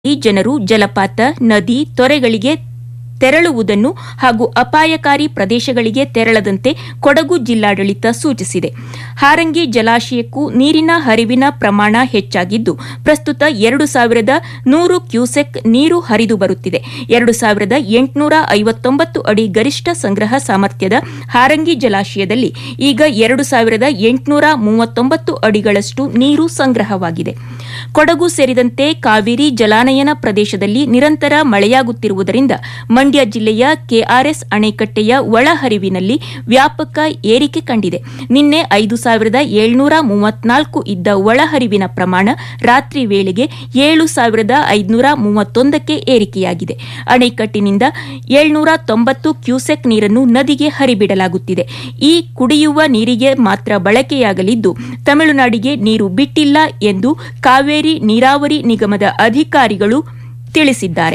ಈ ಜನರು ಜಲಪಾತ ನದಿ ತೊರೆಗಳಿಗೆ ತೆರಳುವುದನ್ನು ಹಾಗೂ ಅಪಾಯಕಾರಿ ಪ್ರದೇಶಗಳಿಗೆ ತೆರಳದಂತೆ ಕೊಡಗು ಜಿಲ್ಲಾಡಳಿತ ಸೂಚಿಸಿದೆ ಹಾರಂಗಿ ಜಲಾಶಯಕ್ಕೂ ನೀರಿನ ಹರಿವಿನ ಪ್ರಮಾಣ ಹೆಚ್ಚಾಗಿದ್ದು ಪ್ರಸ್ತುತ ಎರಡು ಸಾವಿರದ ನೂರು ಕ್ಯೂಸೆಕ್ ನೀರು ಹರಿದು ಬರುತ್ತಿದೆ ಎರಡು ಸಾವಿರದ ಎಂಟುನೂರ ಐವತ್ತೊಂಬತ್ತು ಅಡಿ ಗರಿಷ್ಠ ಸಂಗ್ರಹ ಸಾಮರ್ಥ್ಯದ ಹಾರಂಗಿ ಜಲಾಶಯದಲ್ಲಿ ಈಗ ಎರಡು ಸಾವಿರದ ಎಂಟುನೂರ ಮೂವತ್ತೊಂಬತ್ತು ಅಡಿಗಳಷ್ಟು ನೀರು ಸಂಗ್ರಹವಾಗಿದೆ ಕೊಡಗು ಸೇರಿದಂತೆ ಕಾವೇರಿ ಜಲಾನಯನ ಪ್ರದೇಶದಲ್ಲಿ ನಿರಂತರ ಮಳೆಯಾಗುತ್ತಿರುವುದರಿಂದ ಮಂಡ್ಯ ಜಿಲ್ಲೆಯ ಕೆಆರ್ಎಸ್ ಅಣೆಕಟ್ಟೆಯ ಒಳಹರಿವಿನಲ್ಲಿ ವ್ಯಾಪಕ ಏರಿಕೆ ಕಂಡಿದೆ ನಿನ್ನೆ ಐದು ಸಾವಿರದ ಏಳ್ನೂರ ಮೂವತ್ನಾಲ್ಕು ಇದ್ದ ಒಳಹರಿವಿನ ಪ್ರಮಾಣ ರಾತ್ರಿ ವೇಳೆಗೆ ಏಳು ಸಾವಿರದ ಐದುನೂರ ಮೂವತ್ತೊಂದಕ್ಕೆ ಏರಿಕೆಯಾಗಿದೆ ಅಣೆಕಟ್ಟಿನಿಂದ ಏಳ್ನೂರ ತೊಂಬತ್ತು ಕ್ಯೂಸೆಕ್ ನೀರನ್ನು ನದಿಗೆ ಹರಿಬಿಡಲಾಗುತ್ತಿದೆ ಈ ಕುಡಿಯುವ ನೀರಿಗೆ ಮಾತ್ರ ಬಳಕೆಯಾಗಲಿದ್ದು ತಮಿಳುನಾಡಿಗೆ ನೀರು ಬಿಟ್ಟಿಲ್ಲ ಎಂದು ಕಾವೇರಿ ನೀರಾವರಿ ನಿಗಮದ ಅಧಿಕಾರಿಗಳು ತಿಳಿಸಿದ್ದಾರೆ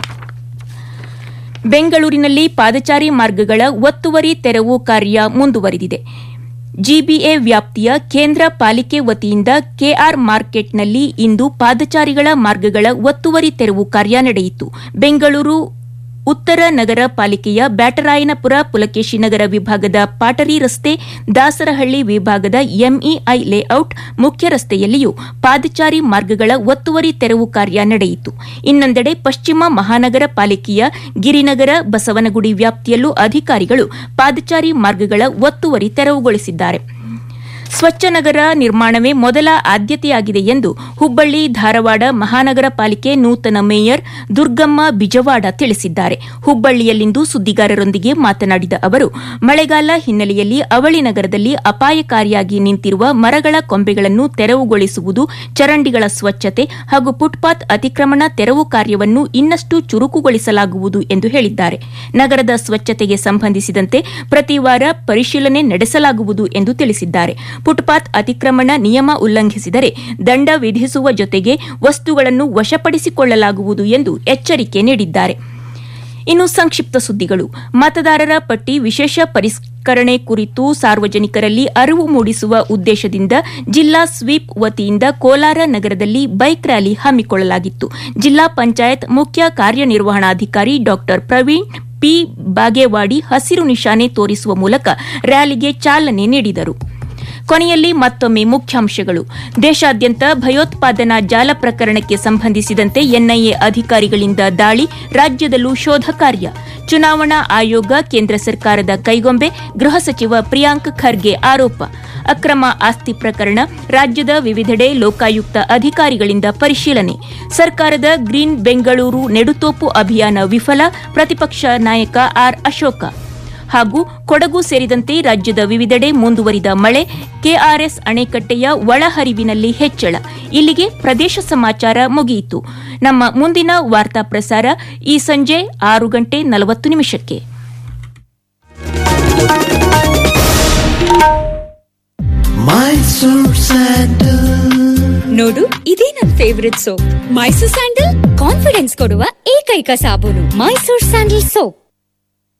ಬೆಂಗಳೂರಿನಲ್ಲಿ ಪಾದಚಾರಿ ಮಾರ್ಗಗಳ ಒತ್ತುವರಿ ತೆರವು ಕಾರ್ಯ ಮುಂದುವರೆದಿದೆ ಜಿಬಿಎ ವ್ಯಾಪ್ತಿಯ ಕೇಂದ್ರ ಪಾಲಿಕೆ ವತಿಯಿಂದ ಕೆಆರ್ ಮಾರ್ಕೆಟ್ನಲ್ಲಿ ಇಂದು ಪಾದಚಾರಿಗಳ ಮಾರ್ಗಗಳ ಒತ್ತುವರಿ ತೆರವು ಕಾರ್ಯ ನಡೆಯಿತು ಬೆಂಗಳೂರು ಉತ್ತರ ನಗರ ಪಾಲಿಕೆಯ ಬ್ಯಾಟರಾಯನಪುರ ಪುಲಕೇಶಿ ನಗರ ವಿಭಾಗದ ಪಾಟರಿ ರಸ್ತೆ ದಾಸರಹಳ್ಳಿ ವಿಭಾಗದ ಎಂಇಐ ಲೇಔಟ್ ಮುಖ್ಯ ರಸ್ತೆಯಲ್ಲಿಯೂ ಪಾದಚಾರಿ ಮಾರ್ಗಗಳ ಒತ್ತುವರಿ ತೆರವು ಕಾರ್ಯ ನಡೆಯಿತು ಇನ್ನೊಂದೆಡೆ ಪಶ್ಚಿಮ ಮಹಾನಗರ ಪಾಲಿಕೆಯ ಗಿರಿನಗರ ಬಸವನಗುಡಿ ವ್ಯಾಪ್ತಿಯಲ್ಲೂ ಅಧಿಕಾರಿಗಳು ಪಾದಚಾರಿ ಮಾರ್ಗಗಳ ಒತ್ತುವರಿ ತೆರವುಗೊಳಿಸಿದ್ದಾರೆ ಸ್ವಚ್ಛ ನಗರ ನಿರ್ಮಾಣವೇ ಮೊದಲ ಆದ್ಯತೆಯಾಗಿದೆ ಎಂದು ಹುಬ್ಬಳ್ಳಿ ಧಾರವಾಡ ಮಹಾನಗರ ಪಾಲಿಕೆ ನೂತನ ಮೇಯರ್ ದುರ್ಗಮ್ಮ ಬಿಜವಾಡ ತಿಳಿಸಿದ್ದಾರೆ ಹುಬ್ಬಳ್ಳಿಯಲ್ಲಿಂದು ಸುದ್ದಿಗಾರರೊಂದಿಗೆ ಮಾತನಾಡಿದ ಅವರು ಮಳೆಗಾಲ ಹಿನ್ನೆಲೆಯಲ್ಲಿ ಅವಳಿ ನಗರದಲ್ಲಿ ಅಪಾಯಕಾರಿಯಾಗಿ ನಿಂತಿರುವ ಮರಗಳ ಕೊಂಬೆಗಳನ್ನು ತೆರವುಗೊಳಿಸುವುದು ಚರಂಡಿಗಳ ಸ್ವಚ್ಛತೆ ಹಾಗೂ ಫುಟ್ಪಾತ್ ಅತಿಕ್ರಮಣ ತೆರವು ಕಾರ್ಯವನ್ನು ಇನ್ನಷ್ಟು ಚುರುಕುಗೊಳಿಸಲಾಗುವುದು ಎಂದು ಹೇಳಿದ್ದಾರೆ ನಗರದ ಸ್ವಚ್ಛತೆಗೆ ಸಂಬಂಧಿಸಿದಂತೆ ಪ್ರತಿ ವಾರ ಪರಿಶೀಲನೆ ನಡೆಸಲಾಗುವುದು ಎಂದು ತಿಳಿಸಿದ್ದಾರೆ ಫುಟ್ಪಾತ್ ಅತಿಕ್ರಮಣ ನಿಯಮ ಉಲ್ಲಂಘಿಸಿದರೆ ದಂಡ ವಿಧಿಸುವ ಜೊತೆಗೆ ವಸ್ತುಗಳನ್ನು ವಶಪಡಿಸಿಕೊಳ್ಳಲಾಗುವುದು ಎಂದು ಎಚ್ಚರಿಕೆ ನೀಡಿದ್ದಾರೆ ಇನ್ನು ಸಂಕ್ಷಿಪ್ತ ಸುದ್ದಿಗಳು ಮತದಾರರ ಪಟ್ಟಿ ವಿಶೇಷ ಪರಿಷ್ಕರಣೆ ಕುರಿತು ಸಾರ್ವಜನಿಕರಲ್ಲಿ ಅರಿವು ಮೂಡಿಸುವ ಉದ್ದೇಶದಿಂದ ಜಿಲ್ಲಾ ಸ್ವೀಪ್ ವತಿಯಿಂದ ಕೋಲಾರ ನಗರದಲ್ಲಿ ಬೈಕ್ ರ್ಯಾಲಿ ಹಮ್ಮಿಕೊಳ್ಳಲಾಗಿತ್ತು ಜಿಲ್ಲಾ ಪಂಚಾಯತ್ ಮುಖ್ಯ ಕಾರ್ಯನಿರ್ವಹಣಾಧಿಕಾರಿ ಡಾ ಪ್ರವೀಣ್ ಪಿ ಬಾಗೇವಾಡಿ ಹಸಿರು ನಿಶಾನೆ ತೋರಿಸುವ ಮೂಲಕ ರ್ಯಾಲಿಗೆ ಚಾಲನೆ ನೀಡಿದರು ಕೊನೆಯಲ್ಲಿ ಮತ್ತೊಮ್ಮೆ ಮುಖ್ಯಾಂಶಗಳು ದೇಶಾದ್ಯಂತ ಭಯೋತ್ಪಾದನಾ ಜಾಲ ಪ್ರಕರಣಕ್ಕೆ ಸಂಬಂಧಿಸಿದಂತೆ ಎನ್ಐಎ ಅಧಿಕಾರಿಗಳಿಂದ ದಾಳಿ ರಾಜ್ಯದಲ್ಲೂ ಶೋಧ ಕಾರ್ಯ ಚುನಾವಣಾ ಆಯೋಗ ಕೇಂದ್ರ ಸರ್ಕಾರದ ಕೈಗೊಂಬೆ ಗೃಹ ಸಚಿವ ಪ್ರಿಯಾಂಕ್ ಖರ್ಗೆ ಆರೋಪ ಅಕ್ರಮ ಆಸ್ತಿ ಪ್ರಕರಣ ರಾಜ್ಯದ ವಿವಿಧೆಡೆ ಲೋಕಾಯುಕ್ತ ಅಧಿಕಾರಿಗಳಿಂದ ಪರಿಶೀಲನೆ ಸರ್ಕಾರದ ಗ್ರೀನ್ ಬೆಂಗಳೂರು ನೆಡುತೋಪು ಅಭಿಯಾನ ವಿಫಲ ಪ್ರತಿಪಕ್ಷ ನಾಯಕ ಆರ್ ಅಶೋಕ ಹಾಗೂ ಕೊಡಗು ಸೇರಿದಂತೆ ರಾಜ್ಯದ ವಿವಿಧೆಡೆ ಮುಂದುವರಿದ ಮಳೆ ಕೆಆರ್ಎಸ್ ಅಣೆಕಟ್ಟೆಯ ಒಳಹರಿವಿನಲ್ಲಿ ಹೆಚ್ಚಳ ಇಲ್ಲಿಗೆ ಪ್ರದೇಶ ಸಮಾಚಾರ ಮುಗಿಯಿತು ನಮ್ಮ ಮುಂದಿನ ವಾರ್ತಾ ಪ್ರಸಾರ ಈ ಸಂಜೆ ಆರು ಗಂಟೆ ನಲವತ್ತು ನಿಮಿಷಕ್ಕೆ ಮೈಸೂರ್ ಸ್ಯಾಂಡಲ್ ನೋಡು ಇದೇ ನನ್ favourite soap Mysore sandal confidence ಕೊಡುವ ಏಕೈಕ ಸಾಬೂನು ಮೈಸೂರ್ ಸ್ಯಾಂಡಲ್ ಸೋಪ್